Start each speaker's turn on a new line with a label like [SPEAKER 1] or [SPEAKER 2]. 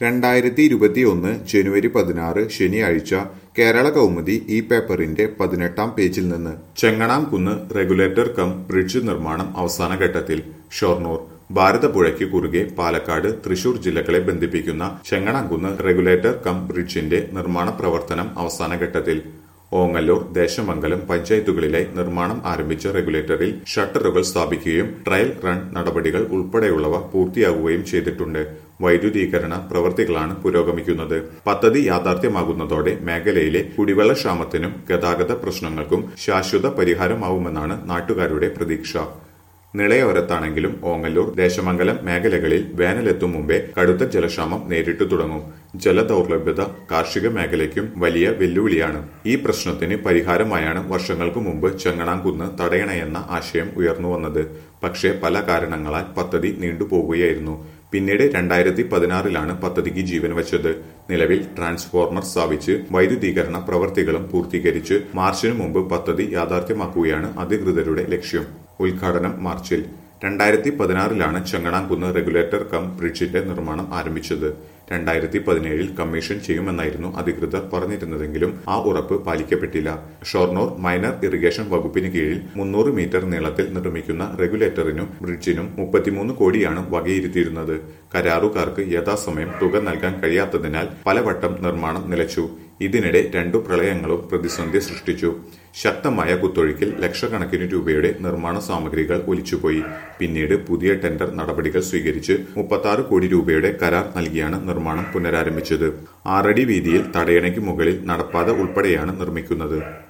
[SPEAKER 1] രണ്ടായിരത്തി ഇരുപത്തിയൊന്ന് ജനുവരി പതിനാറ് ശനിയാഴ്ച കേരള കൗമുദി ഈ പേപ്പറിന്റെ പതിനെട്ടാം പേജിൽ നിന്ന് ചെങ്ങണാംകുന്ന് റെഗുലേറ്റർ കം ബ്രിഡ്ജ് നിർമ്മാണം അവസാന ഘട്ടത്തിൽ ഷൊർണൂർ ഭാരതപ്പുഴയ്ക്ക് കുറുകെ പാലക്കാട് തൃശൂർ ജില്ലകളെ ബന്ധിപ്പിക്കുന്ന ചെങ്ങണാംകുന്ന് റെഗുലേറ്റർ കം ബ്രിഡ്ജിന്റെ നിർമ്മാണ പ്രവർത്തനം അവസാന ഘട്ടത്തിൽ ഓങ്ങല്ലൂർ ദേശമംഗലം പഞ്ചായത്തുകളിലെ നിർമ്മാണം ആരംഭിച്ച റെഗുലേറ്ററിൽ ഷട്ടറുകൾ സ്ഥാപിക്കുകയും ട്രയൽ റൺ നടപടികൾ ഉൾപ്പെടെയുള്ളവ പൂർത്തിയാകുകയും ചെയ്തിട്ടുണ്ട് വൈദ്യുതീകരണ പ്രവൃത്തികളാണ് പുരോഗമിക്കുന്നത് പദ്ധതി യാഥാർത്ഥ്യമാകുന്നതോടെ മേഖലയിലെ കുടിവെള്ളക്ഷാമത്തിനും ഗതാഗത പ്രശ്നങ്ങൾക്കും ശാശ്വത പരിഹാരമാവുമെന്നാണ് നാട്ടുകാരുടെ പ്രതീക്ഷ നിളയോരത്താണെങ്കിലും ഓങ്ങല്ലൂർ ദേശമംഗലം മേഖലകളിൽ വേനലെത്തും മുമ്പേ കടുത്ത ജലക്ഷാമം നേരിട്ടു തുടങ്ങും ജലദൗർലഭ്യത കാർഷിക മേഖലയ്ക്കും വലിയ വെല്ലുവിളിയാണ് ഈ പ്രശ്നത്തിന് പരിഹാരമായാണ് വർഷങ്ങൾക്ക് മുമ്പ് ചെങ്ങണാംകുന്ന് തടയണയെന്ന ആശയം ഉയർന്നുവന്നത് പക്ഷേ പല കാരണങ്ങളാൽ പദ്ധതി നീണ്ടുപോകുകയായിരുന്നു പിന്നീട് രണ്ടായിരത്തി പതിനാറിലാണ് പദ്ധതിക്ക് ജീവൻ വെച്ചത് നിലവിൽ ട്രാൻസ്ഫോർമർ സ്ഥാപിച്ച് വൈദ്യുതീകരണ പ്രവർത്തികളും പൂർത്തീകരിച്ച് മാർച്ചിനു മുമ്പ് പദ്ധതി യാഥാർത്ഥ്യമാക്കുകയാണ് അധികൃതരുടെ ലക്ഷ്യം ഉദ്ഘാടനം മാർച്ചിൽ രണ്ടായിരത്തി പതിനാറിലാണ് ചെങ്ങണാംകുന്ന് റെഗുലേറ്റർ കം ബ്രിഡ്ജിന്റെ നിർമ്മാണം ആരംഭിച്ചത് രണ്ടായിരത്തി പതിനേഴിൽ കമ്മീഷൻ ചെയ്യുമെന്നായിരുന്നു അധികൃതർ പറഞ്ഞിരുന്നതെങ്കിലും ആ ഉറപ്പ് പാലിക്കപ്പെട്ടില്ല ഷൊർണൂർ മൈനർ ഇറിഗേഷൻ വകുപ്പിന് കീഴിൽ മുന്നൂറ് മീറ്റർ നീളത്തിൽ നിർമ്മിക്കുന്ന റെഗുലേറ്ററിനും ബ്രിഡ്ജിനും മുപ്പത്തിമൂന്ന് കോടിയാണ് വകയിരുത്തിയിരുന്നത് കരാറുകാർക്ക് യഥാസമയം തുക നൽകാൻ കഴിയാത്തതിനാൽ പലവട്ടം നിർമ്മാണം നിലച്ചു ഇതിനിടെ രണ്ടു പ്രളയങ്ങളും പ്രതിസന്ധി സൃഷ്ടിച്ചു ശക്തമായ കുത്തൊഴുക്കിൽ ലക്ഷക്കണക്കിന് രൂപയുടെ നിർമ്മാണ സാമഗ്രികൾ ഒലിച്ചുപോയി പിന്നീട് പുതിയ ടെൻഡർ നടപടികൾ സ്വീകരിച്ച് മുപ്പത്തി കോടി രൂപയുടെ കരാർ നൽകിയാണ് നിർമ്മാണം പുനരാരംഭിച്ചത് ആറടി വീതിയിൽ തടയണയ്ക്ക് മുകളിൽ നടപ്പാത ഉൾപ്പെടെയാണ് നിർമ്മിക്കുന്നത്